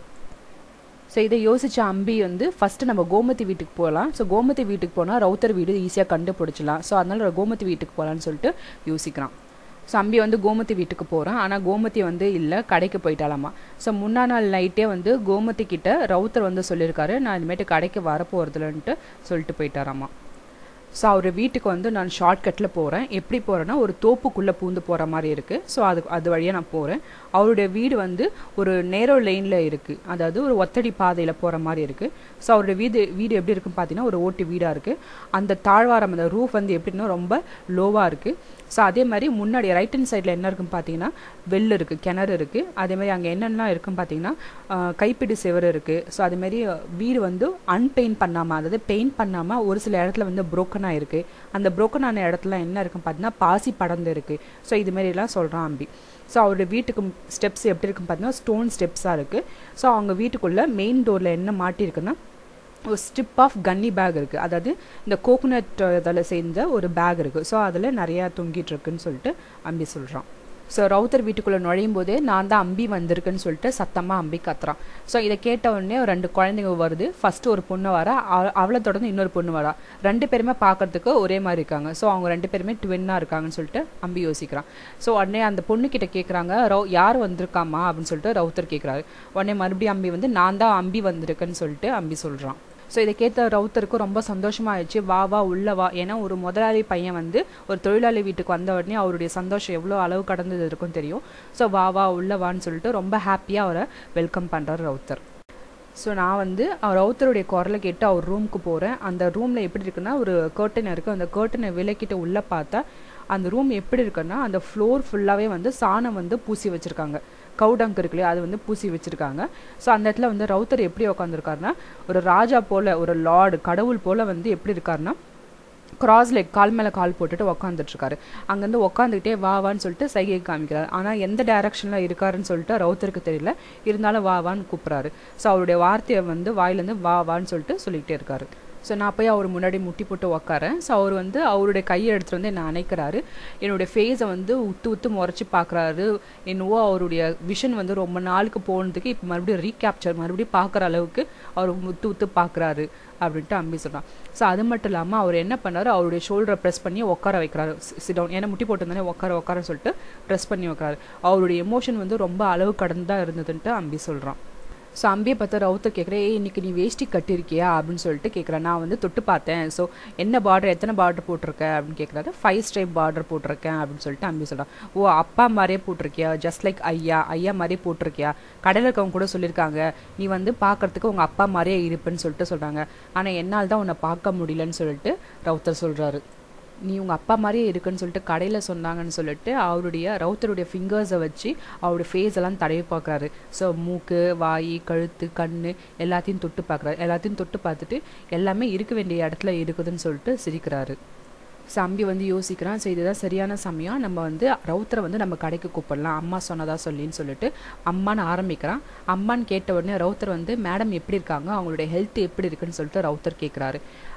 ஸோ இதை யோசிச்ச அம்பி வந்து ஃபஸ்ட்டு நம்ம கோமதி வீட்டுக்கு போகலாம் ஸோ கோமதி வீட்டுக்கு போனால் ரவுத்தர் வீடு ஈஸியாக கண்டுபிடிச்சலாம் ஸோ அதனால கோமதி வீட்டுக்கு போகலான்னு சொல்லிட்டு யோசிக்கிறான் ஸோ அம்பி வந்து கோமதி வீட்டுக்கு போகிறான் ஆனால் கோமதி வந்து இல்லை கடைக்கு போயிட்டாலாமா ஸோ முன்னா நாள் நைட்டே வந்து கோமதி கிட்ட ரவுத்தர் வந்து சொல்லியிருக்காரு நான் இனிமேட்டு கடைக்கு வரப்போகிறதுலன்ட்டு சொல்லிட்டு போயிட்டாராமா ஸோ அவர் வீட்டுக்கு வந்து நான் ஷார்ட்கட்டில் போகிறேன் எப்படி போகிறேன்னா ஒரு தோப்புக்குள்ளே பூந்து போகிற மாதிரி இருக்குது ஸோ அது அது வழியாக நான் போகிறேன் அவருடைய வீடு வந்து ஒரு நேரோ லைனில் இருக்குது அதாவது ஒரு ஒத்தடி பாதையில் போகிற மாதிரி இருக்குது ஸோ அவருடைய வீடு வீடு எப்படி இருக்குன்னு பார்த்தீங்கன்னா ஒரு ஓட்டு வீடாக இருக்குது அந்த தாழ்வாரம் அந்த ரூஃப் வந்து எப்படின்னா ரொம்ப லோவாக இருக்குது ஸோ அதே மாதிரி முன்னாடி ரைட் ஹேண்ட் சைடில் என்ன இருக்குன்னு பார்த்தீங்கன்னா வெல் இருக்குது கிணறு இருக்குது அதே மாதிரி அங்கே என்னென்னலாம் இருக்குன்னு பார்த்தீங்கன்னா கைப்பிடி செவரு இருக்குது ஸோ அதேமாரி வீடு வந்து அன்பெயிண்ட் பண்ணாமல் அதாவது பெயிண்ட் பண்ணாமல் ஒரு சில இடத்துல வந்து புரோக்கனாக இருக்குது அந்த புரோக்கன் ஆன இடத்துல என்ன இருக்குன்னு பார்த்தீங்கன்னா பாசி படர்ந்து இருக்குது ஸோ இதுமாரிலாம் சொல்கிறான் அம்பி ஸோ அவருடைய வீட்டுக்கு ஸ்டெப்ஸ் எப்படி இருக்குன்னு பார்த்தீங்கன்னா ஸ்டோன் ஸ்டெப்ஸாக இருக்குது ஸோ அவங்க வீட்டுக்குள்ளே மெயின் டோரில் என்ன மாட்டியிருக்குன்னா ஒரு ஸ்ட்ரிப் ஆஃப் கன்னி பேக் இருக்குது அதாவது இந்த கோகோனட் இதில் சேர்ந்த ஒரு பேக் இருக்குது ஸோ அதில் நிறையா தொங்கிட்டு இருக்குன்னு சொல்லிட்டு அம்பி சொல்கிறான் ஸோ ரவுத்தர் வீட்டுக்குள்ளே நுழையும் போதே நான் தான் அம்பி வந்திருக்குன்னு சொல்லிட்டு சத்தமாக அம்பி கத்துறான் ஸோ இதை கேட்ட உடனே ரெண்டு குழந்தைங்க வருது ஃபஸ்ட்டு ஒரு பொண்ணு வரா அவளை தொடர்ந்து இன்னொரு பொண்ணு வரா ரெண்டு பேருமே பார்க்கறதுக்கு ஒரே மாதிரி இருக்காங்க ஸோ அவங்க ரெண்டு பேருமே ட்வின்னாக இருக்காங்கன்னு சொல்லிட்டு அம்பி யோசிக்கிறான் ஸோ உடனே அந்த பொண்ணு கிட்ட கேட்குறாங்க ரவ் யார் வந்திருக்காமா அப்படின்னு சொல்லிட்டு ரவுத்தர் கேட்குறாரு உடனே மறுபடியும் அம்பி வந்து நான் தான் அம்பி வந்திருக்கேன்னு சொல்லிட்டு அம்பி சொல்கிறான் ஸோ இதை கேட்ட ரவுத்தருக்கு ரொம்ப சந்தோஷமாயிடுச்சு வா வா உள்ள வா ஏன்னா ஒரு முதலாளி பையன் வந்து ஒரு தொழிலாளி வீட்டுக்கு வந்த உடனே அவருடைய சந்தோஷம் எவ்வளோ அளவு கடந்தது இருக்கும் தெரியும் ஸோ வா வா உள்ள வான்னு சொல்லிட்டு ரொம்ப ஹாப்பியாக அவரை வெல்கம் பண்ணுறார் ரவுத்தர் ஸோ நான் வந்து ரவுத்தருடைய குரலை கேட்டு அவர் ரூமுக்கு போகிறேன் அந்த ரூமில் எப்படி இருக்குன்னா ஒரு கர்டன் இருக்குது அந்த கர்ட்டனை விலக்கிட்டு உள்ளே பார்த்தா அந்த ரூம் எப்படி இருக்குன்னா அந்த ஃப்ளோர் ஃபுல்லாகவே வந்து சாணம் வந்து பூசி வச்சுருக்காங்க கவுடங்க் இருக்கு இல்லையா அது வந்து பூசி வச்சுருக்காங்க ஸோ அந்த இடத்துல வந்து ரவுத்தர் எப்படி உட்காந்துருக்காருன்னா ஒரு ராஜா போல் ஒரு லார்டு கடவுள் போல் வந்து எப்படி இருக்காருன்னா கிராஸ் லெக் கால் மேலே கால் போட்டுட்டு உக்காந்துட்ருக்காரு அங்கேருந்து உக்காந்துக்கிட்டே வா வான்னு சொல்லிட்டு சைகை காமிக்கிறார் ஆனால் எந்த டைரக்ஷனில் இருக்காருன்னு சொல்லிட்டு ரவுத்தருக்கு தெரியல இருந்தாலும் வா வான்னு கூப்பிட்றாரு ஸோ அவருடைய வார்த்தையை வந்து வாயிலேருந்து வா வான்னு சொல்லிட்டு சொல்லிக்கிட்டே இருக்காரு ஸோ நான் போய் அவர் முன்னாடி முட்டி போட்டு உக்காரேன் ஸோ அவர் வந்து அவருடைய கையை எடுத்துகிட்டு வந்து என்னை அணைக்கிறாரு என்னுடைய ஃபேஸை வந்து உத்து உத்து முறைச்சி பார்க்குறாரு என்னவோ அவருடைய விஷன் வந்து ரொம்ப நாளுக்கு போனதுக்கு இப்போ மறுபடியும் ரீகேப்சர் மறுபடியும் பார்க்குற அளவுக்கு அவர் உத்து உத்து பார்க்குறாரு அப்படின்ட்டு அம்பி சொன்னான் ஸோ அது மட்டும் இல்லாமல் அவர் என்ன பண்ணாரு அவருடைய ஷோல்டரை ப்ரெஸ் பண்ணி உட்கார வைக்கிறாரு சிடவுன் ஏன்னா முட்டி போட்டிருந்தானே உட்கார உட்கார சொல்லிட்டு ப்ரெஸ் பண்ணி வைக்கிறாரு அவருடைய எமோஷன் வந்து ரொம்ப அளவு கடந்ததாக இருந்ததுன்ட்டு அம்பி சொல்கிறான் ஸோ அம்பியை பார்த்து ரவுத்தர் கேட்குறேன் ஏய் இன்னைக்கு நீ வேஷ்டி கட்டியிருக்கியா அப்படின்னு சொல்லிட்டு கேட்குறேன் நான் வந்து தொட்டு பார்த்தேன் ஸோ என்ன பார்டர் எத்தனை பார்டர் போட்டிருக்க அப்படின்னு கேட்குறாரு ஃபைவ் ஸ்டைப் பார்டர் போட்டிருக்கேன் அப்படின்னு சொல்லிட்டு அம்பி சொல்கிறான் ஓ அப்பா மாதிரியே போட்டிருக்கியா ஜஸ்ட் லைக் ஐயா ஐயா மாதிரியே போட்டிருக்கியா கடையில் இருக்கவங்க கூட சொல்லியிருக்காங்க நீ வந்து பார்க்கறதுக்கு உங்கள் அப்பா மாதிரியே இருப்புன்னு சொல்லிட்டு சொல்கிறாங்க ஆனால் என்னால் தான் உன்னை பார்க்க முடியலன்னு சொல்லிட்டு ரவுத்தர் சொல்கிறாரு நீ உங்கள் அப்பா மாதிரியே இருக்குன்னு சொல்லிட்டு கடையில் சொன்னாங்கன்னு சொல்லிட்டு அவருடைய ரவுத்தருடைய ஃபிங்கர்ஸை வச்சு அவருடைய ஃபேஸ் எல்லாம் தடவி பார்க்குறாரு ஸோ மூக்கு வாய் கழுத்து கண் எல்லாத்தையும் தொட்டு பார்க்குறாரு எல்லாத்தையும் தொட்டு பார்த்துட்டு எல்லாமே இருக்க வேண்டிய இடத்துல இருக்குதுன்னு சொல்லிட்டு சிரிக்கிறாரு ஸோ அம்பி வந்து யோசிக்கிறான் ஸோ இதுதான் சரியான சமயம் நம்ம வந்து ரவுத்தரை வந்து நம்ம கடைக்கு கூப்பிடலாம் அம்மா சொன்னதா சொல்லின்னு சொல்லிட்டு அம்மான்னு ஆரம்பிக்கிறான் அம்மான்னு கேட்ட உடனே ரவுத்தர் வந்து மேடம் எப்படி இருக்காங்க அவங்களுடைய ஹெல்த் எப்படி இருக்குன்னு சொல்லிட்டு ரவுத்தர் கேட்குறாரு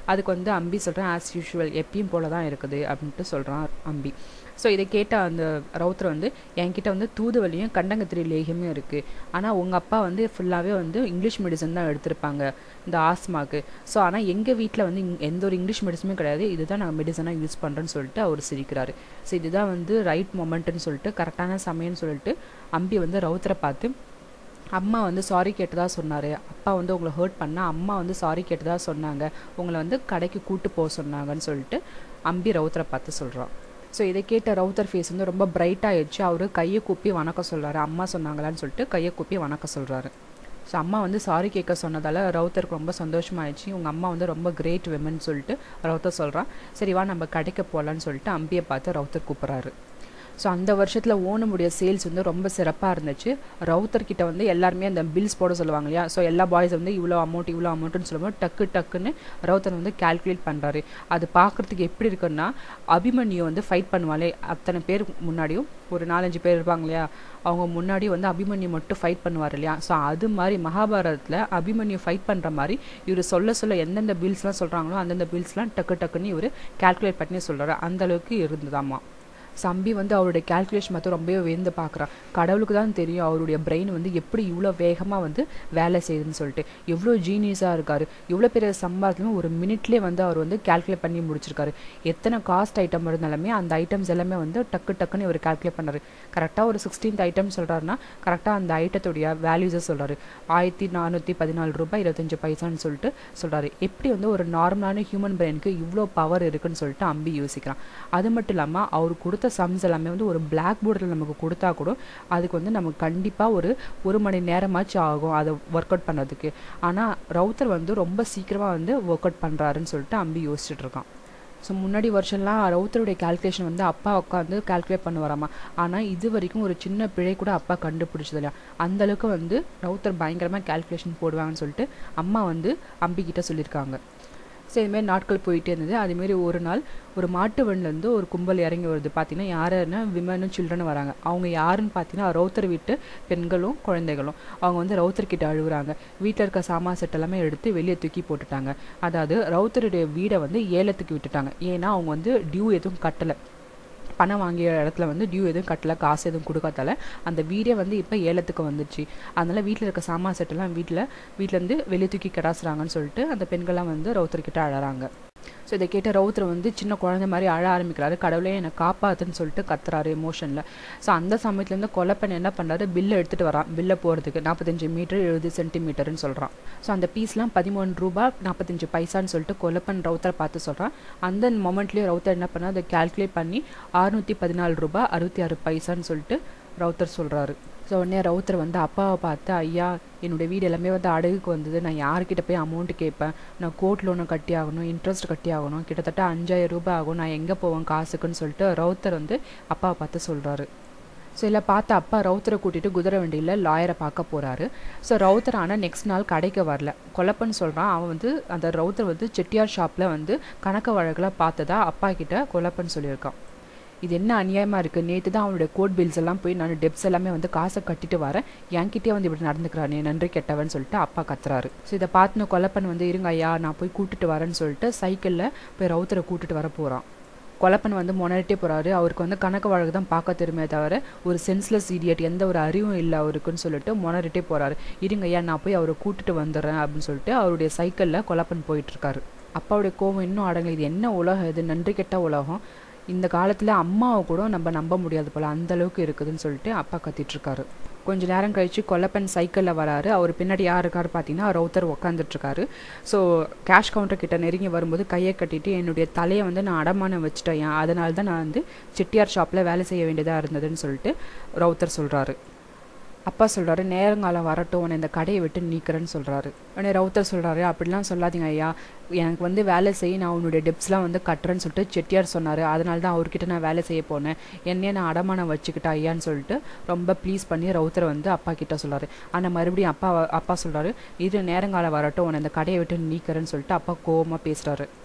அதுக்கு வந்து அம்பி சொல்கிறேன் ஆஸ் யூஷுவல் எப்பயும் போல தான் இருக்குது அப்படின்ட்டு சொல்கிறான் அம்பி ஸோ இதை கேட்ட அந்த ரவுத்தர் வந்து என்கிட்ட வந்து தூதுவலியும் கண்டங்கத்திரி லேகியமும் இருக்குது ஆனால் உங்கள் அப்பா வந்து ஃபுல்லாகவே வந்து இங்கிலீஷ் மெடிசன் தான் எடுத்திருப்பாங்க இந்த ஆஸ்மாக்கு ஸோ ஆனால் எங்கள் வீட்டில் வந்து இங்க எந்த ஒரு இங்கிலீஷ் மெடிசனுமே கிடையாது இதுதான் நாங்கள் மெடிசனாக யூஸ் பண்ணுறேன்னு சொல்லிட்டு அவர் சிரிக்கிறாரு ஸோ இதுதான் வந்து ரைட் மொமெண்ட்டுன்னு சொல்லிட்டு கரெக்டான சமயம்னு சொல்லிட்டு அம்பி வந்து ரவுத்தரை பார்த்து அம்மா வந்து சாரி கேட்டதா சொன்னார் அப்பா வந்து உங்களை ஹர்ட் பண்ணால் அம்மா வந்து சாரி கேட்டதா சொன்னாங்க உங்களை வந்து கடைக்கு கூட்டு போக சொன்னாங்கன்னு சொல்லிட்டு அம்பி ரவுத்தரை பார்த்து சொல்கிறான் ஸோ இதை கேட்ட ரவுத்தர் ஃபேஸ் வந்து ரொம்ப பிரைட் ஆயிடுச்சு அவர் கையை கூப்பி வணக்கம் சொல்கிறாரு அம்மா சொன்னாங்களான்னு சொல்லிட்டு கையை கூப்பி வணக்கம் சொல்கிறாரு ஸோ அம்மா வந்து சாரி கேட்க சொன்னதால் ரவுத்தருக்கு ரொம்ப சந்தோஷமாயிடுச்சு உங்கள் அம்மா வந்து ரொம்ப கிரேட் விமன் சொல்லிட்டு ரவுத்தர் சொல்கிறான் சரி வா நம்ம கடைக்கு போகலான்னு சொல்லிட்டு அம்பியை பார்த்து ரவுத்தர் கூப்பிட்றாரு ஸோ அந்த வருஷத்தில் ஓணமுடைய சேல்ஸ் வந்து ரொம்ப சிறப்பாக இருந்துச்சு ரவுத்தர் கிட்ட வந்து எல்லாருமே அந்த பில்ஸ் போட சொல்லுவாங்க இல்லையா ஸோ எல்லா பாய்ஸ் வந்து இவ்வளோ அமௌண்ட் இவ்வளோ அமௌண்ட்டுன்னு சொல்லும்போது டக்கு டக்குன்னு ரவுத்தர் வந்து கால்குலேட் பண்ணுறாரு அது பார்க்குறதுக்கு எப்படி இருக்குன்னா அபிமன்யு வந்து ஃபைட் பண்ணுவாளே அத்தனை பேர் முன்னாடியும் ஒரு நாலஞ்சு பேர் இருப்பாங்க இல்லையா அவங்க முன்னாடி வந்து அபிமன்யு மட்டும் ஃபைட் பண்ணுவார் இல்லையா ஸோ அது மாதிரி மகாபாரதத்தில் அபிமன்யு ஃபைட் பண்ணுற மாதிரி இவர் சொல்ல சொல்ல எந்தெந்த பில்ஸ்லாம் சொல்கிறாங்களோ அந்தந்த பில்ஸ்லாம் டக்கு டக்குன்னு இவர் கால்குலேட் பண்ணி சொல்கிறாரு அந்தளவுக்கு இருந்ததாம்மா சம்பி வந்து அவருடைய கால்குலேஷன் மட்டும் ரொம்பவே வியந்து பார்க்குறான் கடவுளுக்கு தான் தெரியும் அவருடைய பிரெயின் வந்து எப்படி இவ்வளோ வேகமாக வந்து வேலை செய்யுதுன்னு சொல்லிட்டு எவ்வளோ ஜீனியஸாக இருக்காரு இவ்வளோ பெரிய சம்பாதத்துலையும் ஒரு மினிட்லேயே வந்து அவர் வந்து கால்குலேட் பண்ணி முடிச்சிருக்காரு எத்தனை காஸ்ட் ஐட்டம் இருந்தாலுமே அந்த ஐட்டம்ஸ் எல்லாமே வந்து டக்கு டக்குன்னு இவர் கால்குலேட் பண்ணாரு கரெக்டாக ஒரு சிக்ஸ்டீன்த் ஐட்டம் சொல்கிறாருன்னா கரெக்டாக அந்த ஐட்டத்துடைய வேல்யூஸை சொல்கிறாரு ஆயிரத்தி நானூற்றி பதினாலு ரூபாய் இருபத்தஞ்சு பைசான்னு சொல்லிட்டு சொல்கிறாரு எப்படி வந்து ஒரு நார்மலான ஹியூமன் பிரெயினுக்கு இவ்வளோ பவர் இருக்குன்னு சொல்லிட்டு அம்பி யோசிக்கிறான் அது மட்டும் இல்லாமல் அவர் கொடுத்த சம்ஸ் எல்லாமே வந்து ஒரு பிளாக் போர்டில் நமக்கு கொடுத்தா கூட அதுக்கு வந்து நமக்கு கண்டிப்பாக ஒரு ஒரு மணி நேரமாச்சும் ஆகும் அதை ஒர்க் அவுட் பண்ணுறதுக்கு ஆனால் ரவுத்தர் வந்து ரொம்ப சீக்கிரமாக வந்து ஒர்க் அவுட் பண்ணுறாருன்னு சொல்லிட்டு அம்பி யோசிச்சுட்டு இருக்கான் ஸோ முன்னாடி வருஷம்லாம் ரவுத்தருடைய கால்குலேஷன் வந்து அப்பா உட்காந்து கால்குலேட் பண்ணுவாராமா ஆனால் இது வரைக்கும் ஒரு சின்ன பிழை கூட அப்பா கண்டுபிடிச்சது இல்லையா அந்தளவுக்கு வந்து ரவுத்தர் பயங்கரமாக கால்குலேஷன் போடுவாங்கன்னு சொல்லிட்டு அம்மா வந்து அம்பிக்கிட்ட சொல்லியிருக்காங்க ஸோ இதுமாரி நாட்கள் போயிட்டே இருந்தது அதேமாரி ஒரு நாள் ஒரு மாட்டு வண்டிலேருந்து ஒரு கும்பல் இறங்கி வருது பார்த்தீங்கன்னா யாருன்னா விமனும் சில்ட்ரனும் வராங்க அவங்க யாருன்னு பார்த்தீங்கன்னா ரவுத்தர் வீட்டு பெண்களும் குழந்தைகளும் அவங்க வந்து ரவுத்தர் கிட்ட அழுகுறாங்க வீட்டில் இருக்க சாமா செட் எல்லாமே எடுத்து வெளியே தூக்கி போட்டுட்டாங்க அதாவது ரவுத்தருடைய வீடை வந்து ஏலத்துக்கு விட்டுட்டாங்க ஏன்னா அவங்க வந்து டியூ எதுவும் கட்டலை பணம் வாங்கிய இடத்துல வந்து டியூ எதுவும் கட்டல காசு எதுவும் கொடுக்காதால அந்த வீடே வந்து இப்போ ஏலத்துக்கு வந்துச்சு அதனால் வீட்டில் இருக்க சாமான் செட்டெல்லாம் வீட்டில் வீட்டிலேருந்து வெளியே தூக்கி கிடாசுறாங்கன்னு சொல்லிட்டு அந்த பெண்கள்லாம் வந்து ரவுத்தர்கிட்ட அழறாங்க ஸோ இதை கேட்ட ரவுத்தர் வந்து சின்ன குழந்தை மாதிரி அழ ஆரம்பிக்கிறாரு கடவுளே என்னை காப்பாத்துன்னு சொல்லிட்டு கத்துறாரு எமோஷனில் ஸோ அந்த சமயத்துலேருந்து கொலப்பன் என்ன பண்ணுறாரு பில்லை எடுத்துகிட்டு வரான் பில்லை போகிறதுக்கு நாற்பத்தஞ்சு மீட்டர் எழுபது சென்டிமீட்டர்னு சொல்கிறான் ஸோ அந்த பீஸ்லாம் பதிமூணு ரூபா நாற்பத்தஞ்சு பைசான்னு சொல்லிட்டு கொலப்பன் ரவுத்தரை பார்த்து சொல்கிறான் அந்த மொமெண்ட்லேயே ரவுத்தர் என்ன பண்ணா அதை கால்குலேட் பண்ணி அறுநூற்றி பதினாலு ரூபா அறுபத்தி ஆறு பைசான்னு சொல்லிட்டு ரவுத்தர் சொல்கிறாரு ஸோ உடனே ரவுத்தர் வந்து அப்பாவை பார்த்து ஐயா என்னுடைய வீடு எல்லாமே வந்து அடகுக்கு வந்தது நான் யார்கிட்ட போய் அமௌண்ட் கேட்பேன் நான் கோர்ட் லோனை கட்டி ஆகணும் இன்ட்ரெஸ்ட் கட்டி ஆகணும் கிட்டத்தட்ட அஞ்சாயிரம் ரூபாய் ஆகும் நான் எங்கே போவேன் காசுக்குன்னு சொல்லிட்டு ரவுத்தர் வந்து அப்பாவை பார்த்து சொல்கிறாரு ஸோ இல்லை பார்த்து அப்பா ரவுத்தரை கூட்டிகிட்டு குதிரை வண்டியில் லாயரை பார்க்க போகிறாரு ஸோ ரவுத்தர் ஆனால் நெக்ஸ்ட் நாள் கடைக்கு வரல கொலப்பன்னு சொல்கிறான் அவன் வந்து அந்த ரவுத்தர் வந்து செட்டியார் ஷாப்பில் வந்து கணக்கு வழக்கில் பார்த்ததா அப்பா கிட்ட கொலப்பன்னு சொல்லியிருக்கான் இது என்ன அநியாயமாக இருக்குது நேற்று தான் அவனுடைய கோட் பில்ஸ் எல்லாம் போய் நான் டெப்ஸ் எல்லாமே வந்து காசை கட்டிட்டு வரேன் என்கிட்டயே வந்து இப்படி நடந்துக்கிறானே நன்றி கெட்டவன் சொல்லிட்டு அப்பா கத்துறாரு ஸோ இதை பார்த்துன கொலப்பன் வந்து இருங்க ஐயா நான் போய் கூட்டிட்டு வரேன்னு சொல்லிட்டு சைக்கிளில் போய் ரவுத்தரை கூட்டிட்டு வர போகிறான் கொலப்பன் வந்து முன்னாடிட்டே போகிறாரு அவருக்கு வந்து கணக்கு வழக்கு தான் பார்க்க தெரியுமே தவிர ஒரு சென்ஸ்லெஸ் இடியட் எந்த ஒரு அறிவும் இல்லை அவருக்குன்னு சொல்லிட்டு முன்னாடிட்டே போகிறாரு இருங்க ஐயா நான் போய் அவரை கூட்டிட்டு வந்துடுறேன் அப்படின்னு சொல்லிட்டு அவருடைய சைக்கிளில் கொலப்பன் போயிட்டுருக்காரு அப்பாவுடைய கோவம் இன்னும் அடங்கல இது என்ன உலகம் இது நன்றி கெட்ட உலகம் இந்த காலத்தில் அம்மாவை கூட நம்ம நம்ப முடியாது போல் அந்த அளவுக்கு இருக்குதுன்னு சொல்லிட்டு அப்பா கத்திட்டு இருக்காரு கொஞ்ச நேரம் கழிச்சு கொல்லப்பன் சைக்கிளில் வராரு அவர் பின்னாடி யார் இருக்காரு பார்த்தீங்கன்னா ரவுத்தர் உட்காந்துட்ருக்காரு ஸோ கேஷ் கவுண்டர் கிட்ட நெருங்கி வரும்போது கையை கட்டிட்டு என்னுடைய தலையை வந்து நான் அடமானம் வச்சுட்டேன் அதனால தான் நான் வந்து செட்டியார் ஷாப்பில் வேலை செய்ய வேண்டியதாக இருந்ததுன்னு சொல்லிட்டு ரவுத்தர் சொல்கிறாரு அப்பா சொல்கிறாரு நேரங்காலம் வரட்டும் உன்னை இந்த கடையை விட்டு நீக்கிறேன்னு சொல்கிறாரு உடனே ரவுத்தர் சொல்கிறாரு அப்படிலாம் சொல்லாதீங்க ஐயா எனக்கு வந்து வேலை செய்ய நான் உன்னுடைய டெப்ஸ்லாம் வந்து கட்டுறேன்னு சொல்லிட்டு செட்டியார் சொன்னார் அதனால தான் அவர்கிட்ட நான் வேலை செய்ய போனேன் என்னையே நான் அடமானம் வச்சுக்கிட்டேன் ஐயான்னு சொல்லிட்டு ரொம்ப ப்ளீஸ் பண்ணி ரவுத்தரை வந்து அப்பா கிட்ட சொல்கிறாரு ஆனால் மறுபடியும் அப்பா அப்பா சொல்கிறாரு இது நேரங்காலம் வரட்டும் உன்னை இந்த கடையை விட்டு நீக்கிறேன்னு சொல்லிட்டு அப்பா கோவமாக பேசுகிறாரு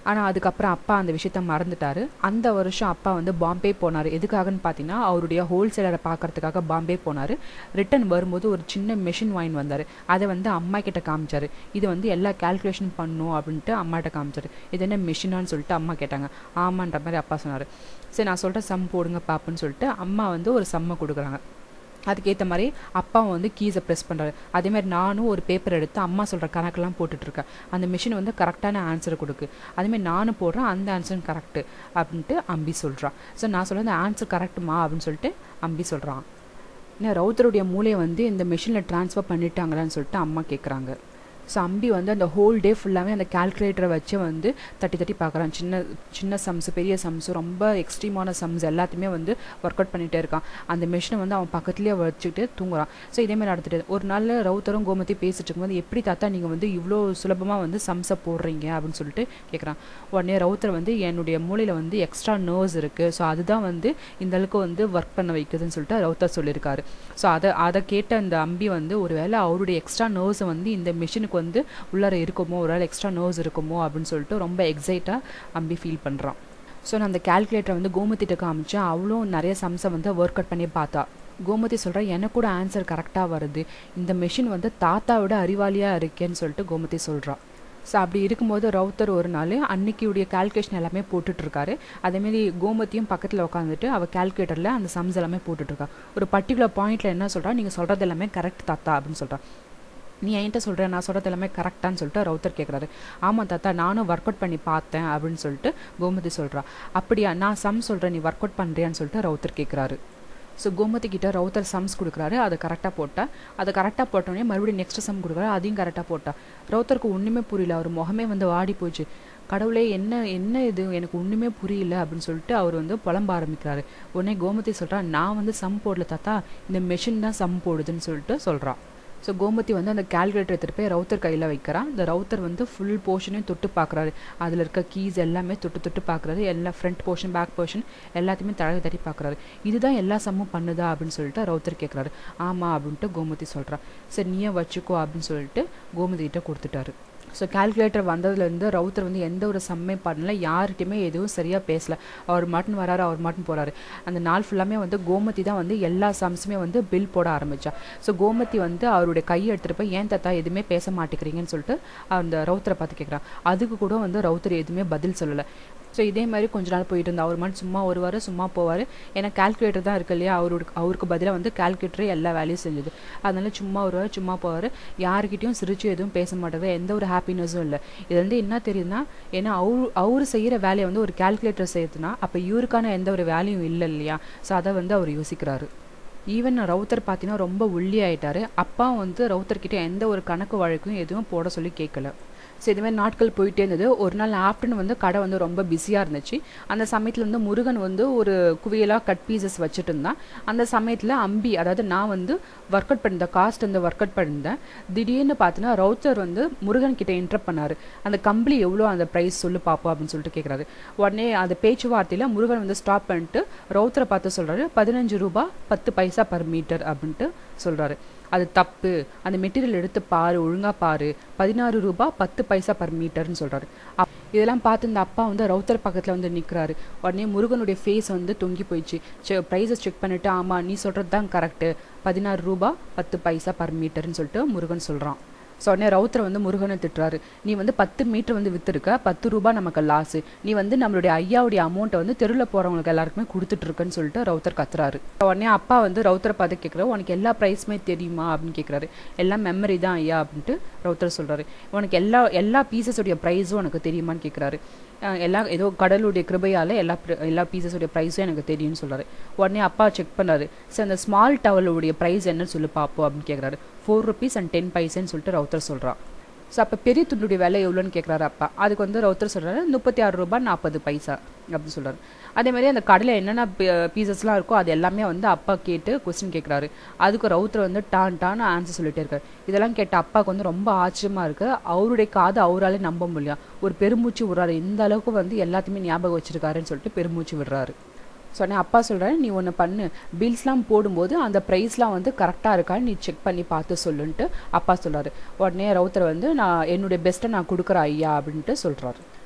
ஆனால் அதுக்கப்புறம் அப்பா அந்த விஷயத்த மறந்துட்டாரு அந்த வருஷம் அப்பா வந்து பாம்பே போனார் எதுக்காகன்னு பார்த்தீங்கன்னா அவருடைய ஹோல்சேலரை பார்க்கறதுக்காக பாம்பே போனார் ரிட்டன் வரும்போது ஒரு சின்ன மிஷின் வாங்கி வந்தார் அதை வந்து அம்மா கிட்ட காமிச்சாரு இது வந்து எல்லா கால்குலேஷன் பண்ணும் அப்படின்ட்டு அம்மாட்ட காமிச்சாரு இது என்ன மிஷினான்னு சொல்லிட்டு அம்மா கேட்டாங்க ஆமான்ற மாதிரி அப்பா சொன்னார் சரி நான் சொல்கிற சம் போடுங்க பாப்புன்னு சொல்லிட்டு அம்மா வந்து ஒரு சம்மை கொடுக்குறாங்க அதுக்கேற்ற மாதிரி அப்பாவும் வந்து கீஸை ப்ரெஸ் பண்ணுறாரு அதேமாதிரி நானும் ஒரு பேப்பர் எடுத்து அம்மா சொல்கிற கணக்கெல்லாம் போட்டுட்ருக்கேன் அந்த மிஷின் வந்து கரெக்டான ஆன்சர் கொடுக்கு அதேமாதிரி நானும் போடுறேன் அந்த ஆன்சரும் கரெக்டு அப்படின்ட்டு அம்பி சொல்கிறான் ஸோ நான் சொல்ல அந்த ஆன்சர் கரெக்டுமா அப்படின்னு சொல்லிட்டு அம்பி சொல்கிறான் ஏன்னா ரவுத்தருடைய மூளையை வந்து இந்த மிஷினில் ட்ரான்ஸ்ஃபர் பண்ணிட்டாங்களான்னு சொல்லிட்டு அம்மா கேட்குறாங்க ஸோ அம்பி வந்து அந்த ஹோல் டே ஃபுல்லாகவே அந்த கால்குலேட்டரை வச்சு வந்து தட்டி தட்டி பார்க்குறான் சின்ன சின்ன சம்ஸ் பெரிய சம்ஸ் ரொம்ப எக்ஸ்ட்ரீமான சம்ஸ் எல்லாத்தையுமே வந்து ஒர்க் அவுட் பண்ணிகிட்டே இருக்கான் அந்த மிஷினை வந்து அவன் பக்கத்துலேயே வச்சுக்கிட்டு தூங்குறான் ஸோ இதேமாதிரி நடந்துட்டு ஒரு நாள் ரவுத்தரும் கோமத்தி பேசிட்டு இருக்கும்போது எப்படி தாத்தா நீங்கள் வந்து இவ்வளோ சுலபமாக வந்து சம்ஸை போடுறீங்க அப்படின்னு சொல்லிட்டு கேட்குறான் உடனே ரவுத்தர் வந்து என்னுடைய மூளையில் வந்து எக்ஸ்ட்ரா நர்வ்ஸ் இருக்குது ஸோ அதுதான் வந்து இந்த அளவுக்கு வந்து ஒர்க் பண்ண வைக்குதுன்னு சொல்லிட்டு ரவுத்தர் சொல்லியிருக்காரு ஸோ அதை அதை கேட்ட அந்த அம்பி வந்து ஒருவேளை அவருடைய எக்ஸ்ட்ரா நர்வ்ஸை வந்து இந்த மிஷினுக்கு வந்து உள்ளார இருக்குமோ ஒரு வேளை எக்ஸ்ட்ரா நர்வ்ஸ் இருக்குமோ அப்படின்னு சொல்லிட்டு ரொம்ப எக்ஸைட்டாக அம்பி ஃபீல் பண்ணுறான் ஸோ நான் அந்த கால்குலேட்டரை வந்து கோமத்திட்ட காமிச்சேன் அவளும் நிறைய சம்ஸை வந்து ஒர்க் அவுட் பண்ணி பார்த்தா கோமதி சொல்கிறா எனக்கு கூட ஆன்சர் கரெக்டாக வருது இந்த மிஷின் வந்து தாத்தாவோட அறிவாளியாக இருக்கேன்னு சொல்லிட்டு கோமதி சொல்கிறா ஸோ அப்படி இருக்கும்போது ரவுத்தர் ஒரு நாள் அன்னைக்கியுடைய கால்குலேஷன் எல்லாமே போட்டுட்ருக்காரு அதேமாரி கோமதியும் பக்கத்தில் உட்காந்துட்டு அவள் கால்குலேட்டரில் அந்த சம்ஸ் எல்லாமே போட்டுட்ருக்கா ஒரு பர்டிகுலர் பாயிண்ட்டில் என்ன சொல்கிறா நீங்கள் சொல்கிறது எல்லாமே கரெக்ட் தாத்தா அப்படின்னு சொல்கிறா நீ என்கிட்ட சொல்கிற நான் சொல்கிறது எல்லாமே கரெக்டான்னு சொல்லிட்டு ரவுத்தர் கேட்குறாரு ஆமாம் தாத்தா நானும் ஒர்க் அவுட் பண்ணி பார்த்தேன் அப்படின்னு சொல்லிட்டு கோமதி சொல்கிறா அப்படியா நான் சம் சொல்கிறேன் நீ ஒர்க் அவுட் பண்ணுறியான்னு சொல்லிட்டு ரவுத்தர் கேட்குறாரு ஸோ கோமதி கிட்ட ரவுத்தர் சம்ஸ் கொடுக்குறாரு அதை கரெக்டாக போட்டா அதை கரெக்டாக போட்டோடனே மறுபடியும் நெக்ஸ்ட் சம் கொடுக்குறாரு அதையும் கரெக்டாக போட்டா ரவுத்தருக்கு ஒன்றுமே புரியல அவர் முகமே வந்து வாடி போச்சு கடவுளே என்ன என்ன இது எனக்கு ஒன்றுமே புரியல அப்படின்னு சொல்லிட்டு அவர் வந்து புலம்ப ஆரம்பிக்கிறாரு உடனே கோமதி சொல்கிறா நான் வந்து சம் போடல தாத்தா இந்த மெஷின் தான் சம் போடுதுன்னு சொல்லிட்டு சொல்கிறான் ஸோ கோமதி வந்து அந்த கால்குலேட்டர் எடுத்துகிட்டு போய் ரவுத்தர் கையில் வைக்கிறான் இந்த ரவுத்தர் வந்து ஃபுல் போர்ஷனையும் தொட்டு பார்க்குறாரு அதில் இருக்க கீஸ் எல்லாமே தொட்டு தொட்டு பார்க்குறாரு எல்லா ஃப்ரண்ட் போர்ஷன் பேக் போர்ஷன் எல்லாத்தையுமே தடவி தட்டி பார்க்குறாரு இதுதான் எல்லா சம்மும் பண்ணுதா அப்படின்னு சொல்லிட்டு ரவுத்தர் கேட்குறாரு ஆமாம் அப்படின்ட்டு கோமதி சொல்கிறா சரி நீயே வச்சுக்கோ அப்படின்னு சொல்லிட்டு கோமதி கிட்ட கொடுத்துட்டாரு ஸோ கால்குலேட்டர் வந்ததுலேருந்து ரவுத்தர் வந்து எந்த ஒரு சம்மே பண்ணல யார்கிட்டையுமே எதுவும் சரியாக பேசல அவர் மாட்டுன்னு வராரு அவர் மாட்டுன்னு போகிறாரு அந்த நாள் ஃபுல்லாமே வந்து கோமதி தான் வந்து எல்லா சம்ஸுமே வந்து பில் போட ஆரம்பித்தா ஸோ கோமதி வந்து அவருடைய கையை எடுத்துகிட்டு போய் ஏன் தாத்தா எதுவுமே பேச மாட்டேங்கிறீங்கன்னு சொல்லிட்டு அந்த ரவுத்தரை பார்த்து கேட்குறான் அதுக்கு கூட வந்து ரவுத்தர் எதுவுமே பதில் சொல்லலை ஸோ இதே மாதிரி கொஞ்ச நாள் போயிட்டு இருந்தா அவர் மட்டும் சும்மா வருவார் சும்மா போவார் ஏன்னா கால்குலேட்டர் தான் இருக்கு இல்லையா அவருக்கு அவருக்கு பதிலாக வந்து கால்குலேட்டரே எல்லா வேலையும் செஞ்சது அதனால சும்மா வருவார் சும்மா போவார் யாருக்கிட்டையும் சிரிச்சு எதுவும் பேச மாட்டாரு எந்த ஒரு ஹாப்பினஸும் இல்லை இது வந்து என்ன தெரியுதுன்னா ஏன்னா அவரு அவர் செய்கிற வேலையை வந்து ஒரு கால்குலேட்டர் செய்யுதுன்னா அப்போ இவருக்கான எந்த ஒரு வேலையும் இல்லை இல்லையா ஸோ அதை வந்து அவர் யோசிக்கிறாரு ஈவன் ரவுத்தர் பார்த்தீங்கன்னா ரொம்ப ஒல்லி ஆயிட்டாரு அப்பா வந்து ரவுத்தர்கிட்ட எந்த ஒரு கணக்கு வழக்கும் எதுவும் போட சொல்லி கேட்கல ஸோ இதுமாதிரி நாட்கள் போயிட்டே இருந்தது ஒரு நாள் ஆஃப்டர்நூன் வந்து கடை வந்து ரொம்ப பிஸியாக இருந்துச்சு அந்த சமயத்தில் வந்து முருகன் வந்து ஒரு குவியலாக கட் பீசஸ் வச்சுட்டு இருந்தான் அந்த சமயத்தில் அம்பி அதாவது நான் வந்து ஒர்க் அவுட் பண்ணியிருந்தேன் காஸ்ட் வந்து ஒர்க் அவுட் பண்ணியிருந்தேன் திடீர்னு பார்த்தீங்கன்னா ரவுத்தர் வந்து முருகன் கிட்ட இன்டர் பண்ணார் அந்த கம்பளி எவ்வளோ அந்த ப்ரைஸ் சொல்லு பார்ப்போம் அப்படின்னு சொல்லிட்டு கேட்குறாரு உடனே அந்த பேச்சுவார்த்தையில் முருகன் வந்து ஸ்டாப் பண்ணிட்டு ரவுத்தரை பார்த்து சொல்கிறாரு பதினஞ்சு ரூபா பத்து பைசா பர் மீட்டர் அப்படின்ட்டு சொல்கிறாரு அது தப்பு அந்த மெட்டீரியல் எடுத்து பாரு ஒழுங்கா பாரு பதினாறு ரூபா பத்து பைசா பர் மீட்டர்னு சொல்றாரு அப் இதெல்லாம் பார்த்து இந்த அப்பா வந்து ரவுத்தர் பக்கத்தில் வந்து நிற்கிறாரு உடனே முருகனுடைய ஃபேஸ் வந்து தொங்கி போயிடுச்சு செ ப்ரைஸை செக் பண்ணிட்டு ஆமாம் நீ சொல்கிறது தான் கரெக்டு பதினாறு ரூபா பத்து பைசா பர் மீட்டர்னு சொல்லிட்டு முருகன் சொல்கிறான் ஸோ உடனே ரவுத்தர் வந்து முருகனை திட்டுறாரு நீ வந்து பத்து மீட்டர் வந்து விற்றுருக்க பத்து ரூபாய் நமக்கு லாஸு நீ வந்து நம்மளுடைய ஐயாவுடைய அமௌண்ட்டை வந்து தெருவில் போகிறவங்களுக்கு எல்லாருக்குமே கொடுத்துட்ருக்குன்னு சொல்லிட்டு ரவுத்தர் கத்துறாரு உடனே அப்பா வந்து ரவுத்தரை பார்த்து கேட்குற உனக்கு எல்லா ப்ரைஸுமே தெரியுமா அப்படின்னு கேட்குறாரு எல்லாம் மெமரி தான் ஐயா அப்படின்ட்டு ரவுத்தர் சொல்கிறாரு உனக்கு எல்லா எல்லா பீசஸுடைய ப்ரைஸும் உனக்கு தெரியுமான்னு கேட்குறாரு எல்லா ஏதோ கடவுளுடைய கிருபையால் எல்லா எல்லா பீசஸுடைய ப்ரைஸும் எனக்கு தெரியும்னு சொல்கிறாரு உடனே அப்பா செக் பண்ணாரு சார் அந்த ஸ்மால் டவலுடைய ப்ரைஸ் என்னன்னு சொல்லி பார்ப்போம் அப்படின்னு கேட்குறாரு ஃபோர் ருபீஸ் அண்ட் டென் பைசன்னு சொல்லிட்டு ரவுத்தர் சொல்கிறான் ஸோ அப்போ பெரிய துண்டுடைய விலை எவ்வளோன்னு கேட்குறாரு அப்பா அதுக்கு வந்து ரவுத்தர் சொல்கிறாரு முப்பத்தி ஆறு ரூபாய் நாற்பது பைசா அப்படின்னு சொல்கிறாரு அதே மாதிரி அந்த கடையில் என்னென்ன பீசஸ்லாம் இருக்கோ அது எல்லாமே வந்து அப்பா கேட்டு கொஸ்டின் கேட்குறாரு அதுக்கு ரவுத்தர் வந்து டான் டான் ஆன்சர் சொல்லிட்டே இருக்காரு இதெல்லாம் கேட்ட அப்பாவுக்கு வந்து ரொம்ப ஆச்சரியமாக இருக்குது அவருடைய காது அவராலே நம்ப முடியும் ஒரு பெருமூச்சு விடுறாரு இந்த அளவுக்கு வந்து எல்லாத்தையுமே ஞாபகம் வச்சிருக்காருன்னு சொல்லிட்டு பெருமூச்சு விடுறாரு சொன்னே அப்பா சொல்கிறேன் நீ ஒன்று பண்ணு பில்ஸ்லாம் போடும்போது அந்த ப்ரைஸ்லாம் வந்து கரெக்டாக இருக்கான்னு நீ செக் பண்ணி பார்த்து சொல்லுன்ட்டு அப்பா சொல்கிறாரு உடனே ரவுத்தர் வந்து நான் என்னுடைய பெஸ்ட்டை நான் கொடுக்குறேன் ஐயா அப்படின்ட்டு சொல்கிறாரு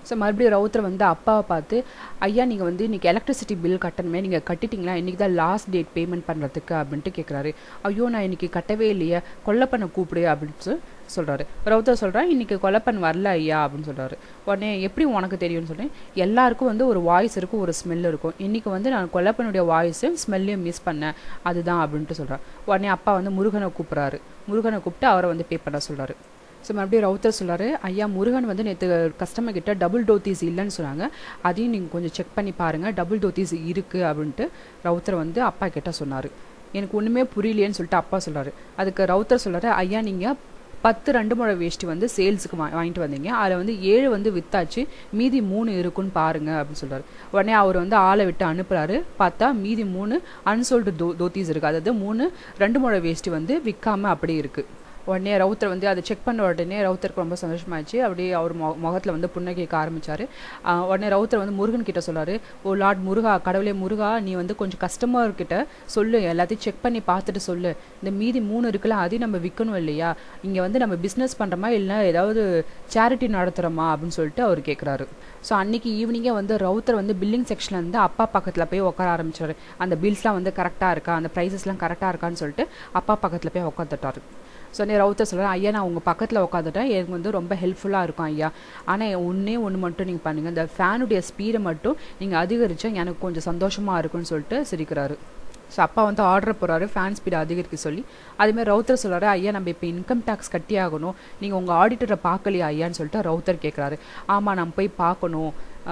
ஸோ மறுபடியும் ரவுத்தர் வந்து அப்பாவை பார்த்து ஐயா நீங்கள் வந்து இன்றைக்கி எலக்ட்ரிசிட்டி பில் கட்டணுமே நீங்கள் கட்டிட்டீங்களா இன்றைக்கி தான் லாஸ்ட் டேட் பேமெண்ட் பண்ணுறதுக்கு அப்படின்ட்டு கேட்குறாரு ஐயோ நான் இன்றைக்கி கட்டவே இல்லையே கொல்லை பண்ண கூப்பிடு அப்படின்னு சொல்கிறாரு ரவுத்தர் சொல்கிறா இன்றைக்கி கொலப்பன் வரல ஐயா அப்படின்னு சொல்கிறாரு உடனே எப்படி உனக்கு தெரியும்னு சொல்லி எல்லாருக்கும் வந்து ஒரு வாய்ஸ் இருக்கும் ஒரு ஸ்மெல் இருக்கும் இன்றைக்கி வந்து நான் கொலப்பனுடைய வாய்ஸையும் ஸ்மெல்லையும் மிஸ் பண்ணேன் அதுதான் அப்படின்ட்டு சொல்கிறார் உடனே அப்பா வந்து முருகனை கூப்பிட்றாரு முருகனை கூப்பிட்டு அவரை வந்து பே பண்ண சொல்கிறாரு ஸோ மறுபடியும் ரவுத்தர் சொல்கிறாரு ஐயா முருகன் வந்து நேற்று கஸ்டமர் கிட்ட டபுள் டோத்தீஸ் இல்லைன்னு சொன்னாங்க அதையும் நீங்கள் கொஞ்சம் செக் பண்ணி பாருங்கள் டபுள் டோத்தீஸ் இருக்குது அப்படின்ட்டு ரவுத்தர் வந்து அப்பா கிட்ட சொன்னார் எனக்கு ஒன்றுமே புரியலையேன்னு சொல்லிட்டு அப்பா சொல்கிறாரு அதுக்கு ரவுத்தர் சொல்கிறாரு ஐயா நீங்கள் பத்து ரெண்டு முழை வேஷ்டி வந்து சேல்ஸுக்கு வா வாங்கிட்டு வந்தீங்க அதில் வந்து ஏழு வந்து வித்தாச்சு மீதி மூணு இருக்குன்னு பாருங்க அப்படின்னு சொல்கிறாரு உடனே அவர் வந்து ஆளை விட்டு அனுப்புகிறாரு பார்த்தா மீதி மூணு அன்சோல்டு தோ தோத்தீஸ் இருக்குது அதாவது மூணு ரெண்டு முழை வேஷ்டி வந்து விற்காமல் அப்படியே இருக்குது உடனே ரவுத்தர் வந்து அதை செக் பண்ண உடனே ரவுத்தருக்கு ரொம்ப சந்தோஷமாயிடுச்சு அப்படியே அவர் மொ முகத்தில் வந்து புன்னகைக்க ஆரம்பித்தார் உடனே ரவுத்தர் வந்து முருகன் கிட்ட சொல்கிறாரு ஓ லார்ட் முருகா கடவுளே முருகா நீ வந்து கொஞ்சம் கஸ்டமர் கிட்ட சொல்லு எல்லாத்தையும் செக் பண்ணி பார்த்துட்டு சொல்லு இந்த மீதி மூணு இருக்குல்ல அதையும் நம்ம விற்கணும் இல்லையா இங்கே வந்து நம்ம பிஸ்னஸ் பண்ணுறோமா இல்லை ஏதாவது சேரிட்டி நடத்துகிறோமா அப்படின்னு சொல்லிட்டு அவர் கேட்குறாரு ஸோ அன்றைக்கி ஈவினிங்கே வந்து ரவுத்தர் வந்து பில்லிங் செக்ஷனில் வந்து அப்பா பக்கத்தில் போய் உட்கார ஆரம்பிச்சார் அந்த பில்ஸ்லாம் வந்து கரெக்டாக இருக்கா அந்த ப்ரைஸஸ்லாம் கரெக்டாக இருக்கான்னு சொல்லிட்டு அப்பா பக்கத்தில் போய் உட்காந்துட்டார் ஸோ நீ ரவுத்தர் சொல்கிறேன் ஐயா நான் உங்கள் பக்கத்தில் உட்காந்துட்டேன் எனக்கு வந்து ரொம்ப ஹெல்ப்ஃபுல்லாக இருக்கும் ஐயா ஆனால் ஒன்றே ஒன்று மட்டும் நீங்கள் பண்ணுங்கள் இந்த ஃபேனுடைய ஸ்பீடை மட்டும் நீங்கள் அதிகரித்தா எனக்கு கொஞ்சம் சந்தோஷமாக இருக்கும்னு சொல்லிட்டு சிரிக்கிறாரு ஸோ அப்பா வந்து ஆர்டர் போகிறாரு ஃபேன் ஸ்பீட் அதிகரிக்க சொல்லி அதேமாதிரி ரவுத்தர் சொல்கிறாரு ஐயா நம்ம இப்போ இன்கம் டேக்ஸ் கட்டி ஆகணும் நீங்கள் உங்கள் ஆடிட்டரை பார்க்கலையா ஐயான்னு சொல்லிட்டு ரவுத்தர் கேட்குறாரு ஆமாம் நம்ம போய் பார்க்கணும்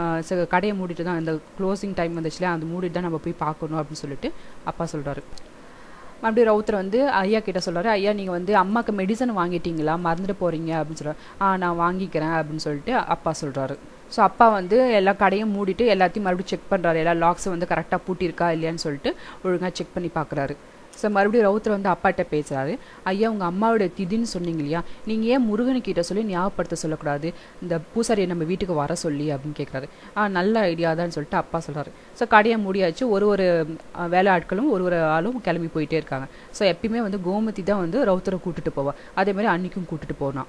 ச கடையை மூடிட்டு தான் இந்த க்ளோசிங் டைம் வந்துச்சுல அந்த மூடிட்டு தான் நம்ம போய் பார்க்கணும் அப்படின்னு சொல்லிட்டு அப்பா சொல்கிறாரு மறுபடியும் ரவுத்தர் வந்து ஐயா கிட்ட சொல்கிறாரு ஐயா நீங்கள் வந்து அம்மாவுக்கு மெடிசன் வாங்கிட்டீங்களா மறந்துட்டு போகிறீங்க அப்படின்னு சொல்கிறார் ஆ நான் வாங்கிக்கிறேன் அப்படின்னு சொல்லிட்டு அப்பா சொல்கிறாரு ஸோ அப்பா வந்து எல்லா கடையும் மூடிட்டு எல்லாத்தையும் மறுபடியும் செக் பண்ணுறாரு எல்லா லாக்ஸும் வந்து கரெக்டாக பூட்டியிருக்கா இல்லையான்னு சொல்லிட்டு ஒழுங்காக செக் பண்ணி பார்க்குறாரு ஸோ மறுபடியும் ரவுத்தர் வந்து அப்பாட்ட பேசுகிறாரு ஐயா உங்கள் அம்மாவோட திதின்னு சொன்னீங்க இல்லையா நீங்கள் ஏன் முருகனுக்கிட்ட சொல்லி ஞாபகப்படுத்த சொல்லக்கூடாது இந்த பூசாரியை நம்ம வீட்டுக்கு வர சொல்லி அப்படின்னு கேட்குறாரு ஆ நல்ல ஐடியா தான் சொல்லிட்டு அப்பா சொல்கிறாரு ஸோ கடையை மூடியாச்சு ஒரு ஒரு வேலை ஆட்களும் ஒரு ஒரு ஆளும் கிளம்பி போயிட்டே இருக்காங்க ஸோ எப்பயுமே வந்து கோமதி தான் வந்து ரவுத்தரை கூட்டிட்டு போவா அதே மாதிரி அன்னைக்கும் கூட்டிட்டு போனான்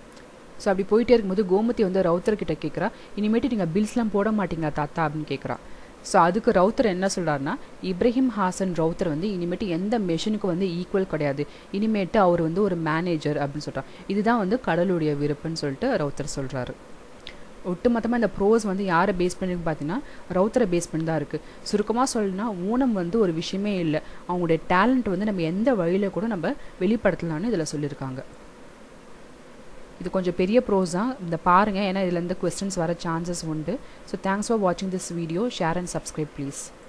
ஸோ அப்படி போயிட்டே இருக்கும்போது கோமதி வந்து ரவுத்தர் கிட்ட கேட்குறா இனிமேட்டு நீங்கள் பில்ஸ்லாம் போட மாட்டீங்களா தாத்தா அப்படின்னு கேட்குறா ஸோ அதுக்கு ரவுத்தர் என்ன சொல்கிறாருன்னா இப்ராஹிம் ஹாசன் ரவுத்தர் வந்து இனிமேட்டு எந்த மெஷினுக்கும் வந்து ஈக்குவல் கிடையாது இனிமேட்டு அவர் வந்து ஒரு மேனேஜர் அப்படின்னு சொல்கிறார் இதுதான் வந்து கடவுளுடைய விருப்பம்னு சொல்லிட்டு ரவுத்தர் சொல்கிறாரு ஒட்டுமொத்தமாக இந்த ப்ரோஸ் வந்து யாரை பேஸ் பண்ணி பார்த்தீங்கன்னா ரவுத்தரை பேஸ் பண்ணி தான் இருக்குது சுருக்கமாக சொல்லணும்னா ஊனம் வந்து ஒரு விஷயமே இல்லை அவங்களுடைய டேலண்ட் வந்து நம்ம எந்த வழியில் கூட நம்ம வெளிப்படுத்தலாம்னு இதில் சொல்லியிருக்காங்க இது கொஞ்சம் பெரிய ப்ரோஸ் தான் இந்த பாருங்கள் ஏன்னா இதுலேருந்து கொஸ்டின்ஸ் வர சான்சஸ் உண்டு ஸோ தேங்க்ஸ் ஃபார் வாட்சிங் this video share and subscribe please